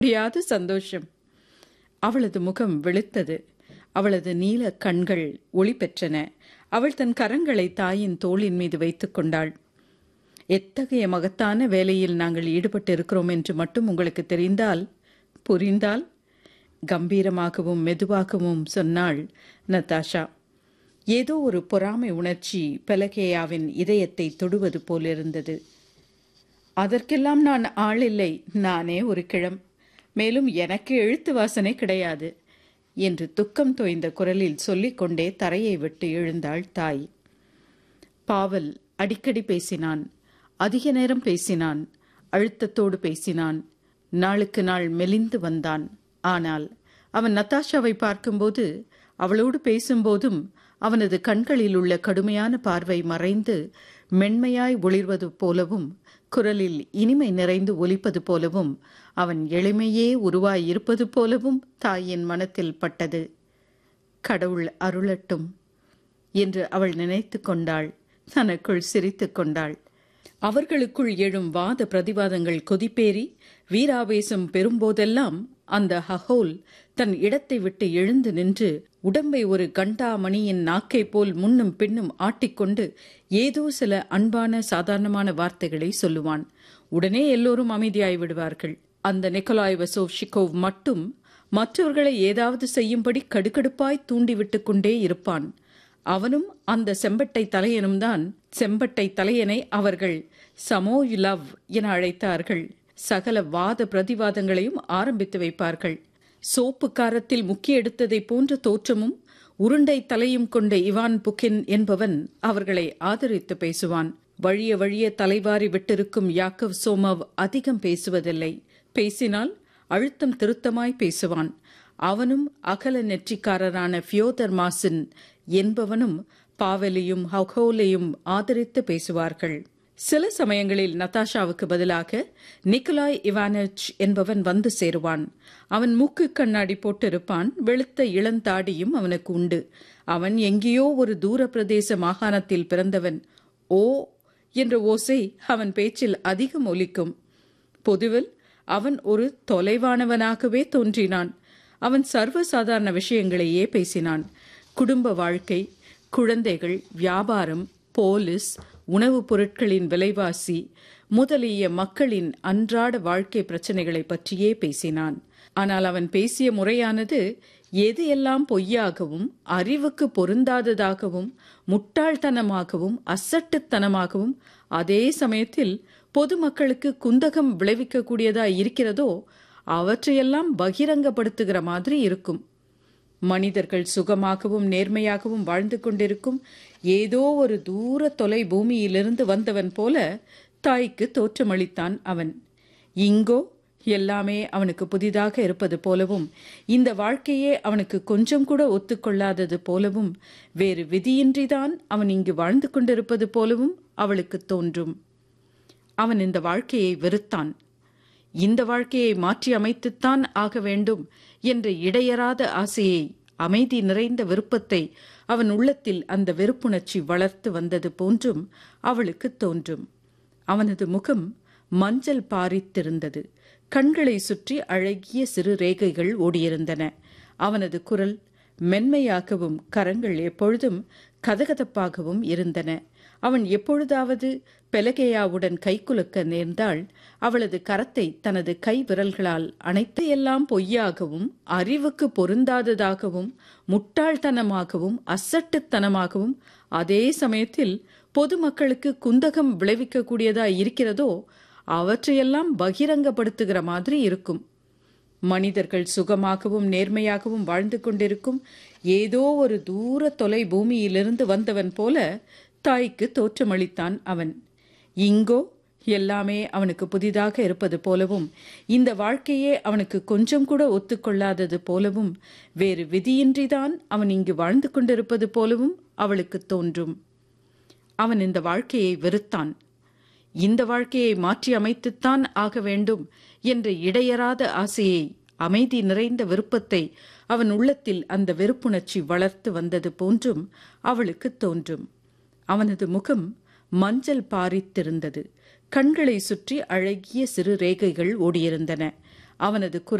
முடியாத சந்தோஷம் அவளது முகம் வெளுத்தது அவளது நீல கண்கள் ஒளி பெற்றன அவள் தன் கரங்களை தாயின் தோளின் மீது வைத்துக் கொண்டாள் எத்தகைய மகத்தான வேலையில் நாங்கள் ஈடுபட்டு இருக்கிறோம் என்று மட்டும் உங்களுக்கு தெரிந்தால் புரிந்தால் கம்பீரமாகவும் மெதுவாகவும் சொன்னாள் நதாஷா ஏதோ ஒரு பொறாமை உணர்ச்சி பெலகேயாவின் இதயத்தை தொடுவது போலிருந்தது அதற்கெல்லாம் நான் ஆள் இல்லை நானே ஒரு கிழம் மேலும் எனக்கு எழுத்து வாசனை கிடையாது என்று துக்கம் தோய்ந்த குரலில் சொல்லிக்கொண்டே தரையை விட்டு எழுந்தாள் தாய் பாவல் அடிக்கடி பேசினான் அதிக நேரம் பேசினான் அழுத்தத்தோடு பேசினான் நாளுக்கு நாள் மெலிந்து வந்தான் ஆனால் அவன் நத்தாஷாவை பார்க்கும்போது அவளோடு பேசும்போதும் அவனது கண்களில் உள்ள கடுமையான பார்வை மறைந்து மென்மையாய் ஒளிர்வது போலவும் குரலில் இனிமை நிறைந்து ஒலிப்பது போலவும் அவன் எளிமையே உருவாய் இருப்பது போலவும் தாயின் மனத்தில் பட்டது கடவுள் அருளட்டும் என்று அவள் நினைத்து கொண்டாள் தனக்குள் சிரித்து கொண்டாள் அவர்களுக்குள் எழும் வாத பிரதிவாதங்கள் கொதிப்பேறி வீராவேசம் பெறும்போதெல்லாம் அந்த ஹஹோல் தன் இடத்தை விட்டு எழுந்து நின்று உடம்பை ஒரு கண்டாமணியின் நாக்கை போல் முன்னும் பின்னும் ஆட்டிக்கொண்டு ஏதோ சில அன்பான சாதாரணமான வார்த்தைகளை சொல்லுவான் உடனே எல்லோரும் அமைதியாய் விடுவார்கள் அந்த நிக்கலாய் வசோவ்ஷிகோவ் மட்டும் மற்றவர்களை ஏதாவது செய்யும்படி கடுக்கடுப்பாய் தூண்டிவிட்டு கொண்டே இருப்பான் அவனும் அந்த செம்பட்டை தலையனும் தான் செம்பட்டை தலையனை அவர்கள் சமோய் லவ் என அழைத்தார்கள் சகல வாத பிரதிவாதங்களையும் ஆரம்பித்து வைப்பார்கள் சோப்பு காரத்தில் முக்கிய எடுத்ததை போன்ற தோற்றமும் உருண்டை தலையும் கொண்ட இவான் புக்கின் என்பவன் அவர்களை ஆதரித்து பேசுவான் வழிய வழிய தலைவாரி விட்டிருக்கும் யாக்கவ் சோமவ் அதிகம் பேசுவதில்லை பேசினால் அழுத்தம் திருத்தமாய் பேசுவான் அவனும் அகல நெற்றிக்காரரான ஃபியோதர் மாசின் என்பவனும் பாவலியும் ஹகோலையும் ஆதரித்து பேசுவார்கள் சில சமயங்களில் நதாஷாவுக்கு பதிலாக நிக்கலாய் இவானச் என்பவன் வந்து சேருவான் அவன் மூக்கு கண்ணாடி போட்டிருப்பான் வெளுத்த இளந்தாடியும் அவனுக்கு உண்டு அவன் எங்கேயோ ஒரு தூர பிரதேச மாகாணத்தில் பிறந்தவன் ஓ என்ற ஓசை அவன் பேச்சில் அதிகம் ஒலிக்கும் பொதுவில் அவன் ஒரு தொலைவானவனாகவே தோன்றினான் அவன் சர்வசாதாரண விஷயங்களையே பேசினான் குடும்ப வாழ்க்கை குழந்தைகள் வியாபாரம் போலீஸ் உணவுப் பொருட்களின் விலைவாசி முதலிய மக்களின் அன்றாட வாழ்க்கை பிரச்சனைகளை பற்றியே பேசினான் ஆனால் அவன் பேசிய முறையானது எது எல்லாம் பொய்யாகவும் அறிவுக்கு பொருந்தாததாகவும் முட்டாள்தனமாகவும் அசட்டுத்தனமாகவும் அதே சமயத்தில் பொதுமக்களுக்கு குந்தகம் விளைவிக்கக்கூடியதா இருக்கிறதோ அவற்றையெல்லாம் பகிரங்கப்படுத்துகிற மாதிரி இருக்கும் மனிதர்கள் சுகமாகவும் நேர்மையாகவும் வாழ்ந்து கொண்டிருக்கும் ஏதோ ஒரு தூர தொலை பூமியிலிருந்து வந்தவன் போல தாய்க்கு தோற்றமளித்தான் அவன் இங்கோ எல்லாமே அவனுக்கு புதிதாக இருப்பது போலவும் இந்த வாழ்க்கையே அவனுக்கு கொஞ்சம் கூட ஒத்துக்கொள்ளாதது போலவும் வேறு விதியின்றிதான் அவன் இங்கு வாழ்ந்து கொண்டிருப்பது போலவும் அவளுக்கு தோன்றும் அவன் இந்த வாழ்க்கையை வெறுத்தான் இந்த வாழ்க்கையை மாற்றி அமைத்துத்தான் ஆக வேண்டும் என்ற இடையறாத ஆசையை அமைதி நிறைந்த விருப்பத்தை அவன் உள்ளத்தில் அந்த வெறுப்புணர்ச்சி வளர்த்து வந்தது போன்றும் அவளுக்கு தோன்றும் அவனது முகம் மஞ்சள் பாரித்திருந்தது கண்களை சுற்றி அழகிய சிறு ரேகைகள் ஓடியிருந்தன அவனது குரல் மென்மையாகவும் கரங்கள் எப்பொழுதும் கதகதப்பாகவும் இருந்தன அவன் எப்பொழுதாவது பெலகேயாவுடன் கைகுலுக்க நேர்ந்தால் அவளது கரத்தை தனது கை விரல்களால் அனைத்து எல்லாம் பொய்யாகவும் அறிவுக்கு பொருந்தாததாகவும் முட்டாள்தனமாகவும் அசட்டுத்தனமாகவும் அதே சமயத்தில் பொதுமக்களுக்கு குந்தகம் விளைவிக்கக்கூடியதா இருக்கிறதோ அவற்றையெல்லாம் பகிரங்கப்படுத்துகிற மாதிரி இருக்கும் மனிதர்கள் சுகமாகவும் நேர்மையாகவும் வாழ்ந்து கொண்டிருக்கும் ஏதோ ஒரு தூர தொலை பூமியிலிருந்து வந்தவன் போல தாய்க்கு தோற்றமளித்தான் அவன் இங்கோ எல்லாமே அவனுக்கு புதிதாக இருப்பது போலவும் இந்த வாழ்க்கையே அவனுக்கு கொஞ்சம் கூட ஒத்துக்கொள்ளாதது போலவும் வேறு விதியின்றிதான் அவன் இங்கு வாழ்ந்து கொண்டிருப்பது போலவும் அவளுக்கு தோன்றும் அவன் இந்த வாழ்க்கையை வெறுத்தான் இந்த வாழ்க்கையை மாற்றி அமைத்துத்தான் ஆக வேண்டும் என்ற இடையறாத ஆசையை அமைதி நிறைந்த விருப்பத்தை அவன் உள்ளத்தில் அந்த வெறுப்புணர்ச்சி வளர்த்து வந்தது போன்றும் அவளுக்கு தோன்றும் அவனது முகம் மஞ்சள் பாரித்திருந்தது கண்களை சுற்றி அழகிய சிறு ரேகைகள் ஓடியிருந்தன அவனது குரல்